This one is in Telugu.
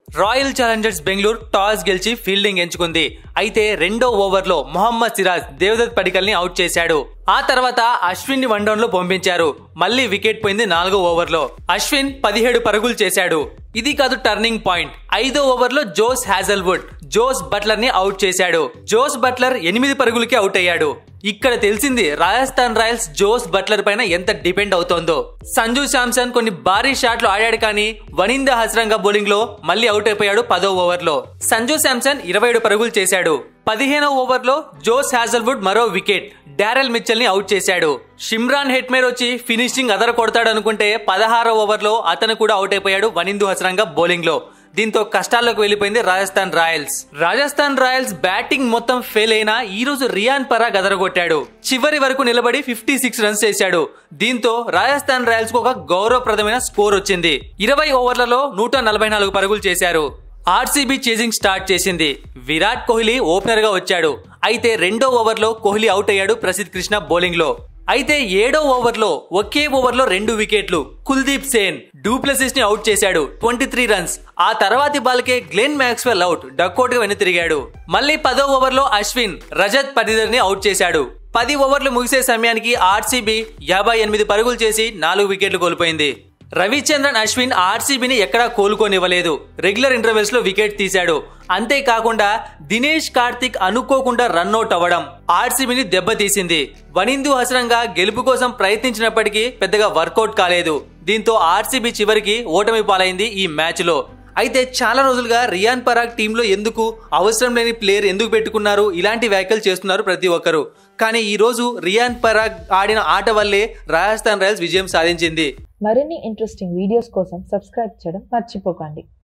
రాయల్ ఛాలెంజర్స్ బెంగళూరు టాస్ గెలిచి ఫీల్డింగ్ ఎంచుకుంది అయితే రెండో ఓవర్లో మొహమ్మద్ సిరాజ్ దేవదత్ పడికల్ ని అవుట్ చేశాడు ఆ తర్వాత అశ్విన్ ని వన్ డౌన్ లో పంపించారు మళ్ళీ వికెట్ పోయింది నాలుగో ఓవర్లో అశ్విన్ పదిహేడు పరుగులు చేశాడు ఇది కాదు టర్నింగ్ పాయింట్ ఐదో ఓవర్లో జోస్ హ్యాజల్వుడ్ జోస్ బట్లర్ ని అవుట్ చేశాడు జోస్ బట్లర్ ఎనిమిది పరుగులకి అవుట్ అయ్యాడు ఇక్కడ తెలిసింది రాజస్థాన్ రాయల్స్ జోస్ బట్లర్ పైన ఎంత డిపెండ్ అవుతోందో సంజు శాంసన్ కొన్ని భారీ షాట్లు ఆడాడు కానీ వనింద హస్రంగా బౌలింగ్ లో మళ్ళీ అవుట్ అయిపోయాడు పదో ఓవర్ లో సంజు శాంసన్ ఇరవై ఏడు పరుగులు చేశాడు పదిహేనో ఓవర్ లో జోస్ హ్యాజల్వుడ్ మరో వికెట్ డారెల్ మిచ్చల్ ని అవుట్ చేశాడు షిమ్రాన్ హెట్మేర్ వచ్చి ఫినిషింగ్ అదర కొడతాడు అనుకుంటే పదహారో ఓవర్ లో అతను కూడా అవుట్ అయిపోయాడు వనిందు హస్రంగా బౌలింగ్ లో దీంతో కష్టాల్లోకి వెళ్లిపోయింది Rajasthan royals Rajasthan royals batting మొత్తం ఫెయిల్ అయినా ఈ రోజు రియాన్ పరాగ్ అదరగొట్టాడు చివరి వరకు నిలబడి ఫిఫ్టీ సిక్స్ రన్స్ చేశాడు దీంతో రాజస్థాన్ రాయల్స్ కు ఒక గౌరవప్రదమైన స్కోర్ వచ్చింది ఇరవై ఓవర్లలో నూట నలభై నాలుగు పరుగులు చేశారు ఆర్సీబీ చేజింగ్ స్టార్ట్ చేసింది విరాట్ కోహ్లీ ఓపెనర్ గా వచ్చాడు అయితే రెండో ఓవర్లో కోహ్లీ అవుట్ అయ్యాడు ప్రసిద్ కృష్ణ బౌలింగ్ లో అయితే ఏడో ఓవర్లో ఒకే ఓవర్లో రెండు వికెట్లు కుల్దీప్ సేన్ డూప్లెసిస్ ని అవుట్ చేశాడు ట్వంటీ త్రీ రన్స్ ఆ తర్వాతి బాల్కే గ్లెన్ మ్యాక్స్వెల్ అవుట్ డక్అవుట్ గా వెనుతిరిగాడు మళ్ళీ పదో ఓవర్లో అశ్విన్ రజత్ పదిదర్ ని అవుట్ చేశాడు పది ఓవర్లు ముగిసే సమయానికి ఆర్సీబీ యాభై ఎనిమిది పరుగులు చేసి నాలుగు వికెట్లు కోల్పోయింది రవిచంద్రన్ అశ్విన్ ఆర్సీబీని ఎక్కడా కోలుకోనివ్వలేదు రెగ్యులర్ ఇంటర్వెల్స్ లో వికెట్ తీశాడు అంతేకాకుండా దినేష్ కార్తిక్ అనుకోకుండా రన్అట్ అవ్వడం ఆర్సీబీని దెబ్బతీసింది వనిందు హసరంగా గెలుపు కోసం ప్రయత్నించినప్పటికీ పెద్దగా వర్కౌట్ కాలేదు దీంతో ఆర్సీబీ చివరికి ఓటమి పాలైంది ఈ మ్యాచ్ లో అయితే చాలా రోజులుగా రియాన్ పరాగ్ టీంలో ఎందుకు అవసరం లేని ప్లేయర్ ఎందుకు పెట్టుకున్నారు ఇలాంటి వ్యాఖ్యలు చేస్తున్నారు ప్రతి ఒక్కరు కానీ ఈ రోజు రియాన్ పరాగ్ ఆడిన ఆట వల్లే రాజస్థాన్ రాయల్స్ విజయం సాధించింది మరిన్ని ఇంట్రెస్టింగ్ వీడియోస్ కోసం సబ్స్క్రైబ్ చేయడం మర్చిపోకండి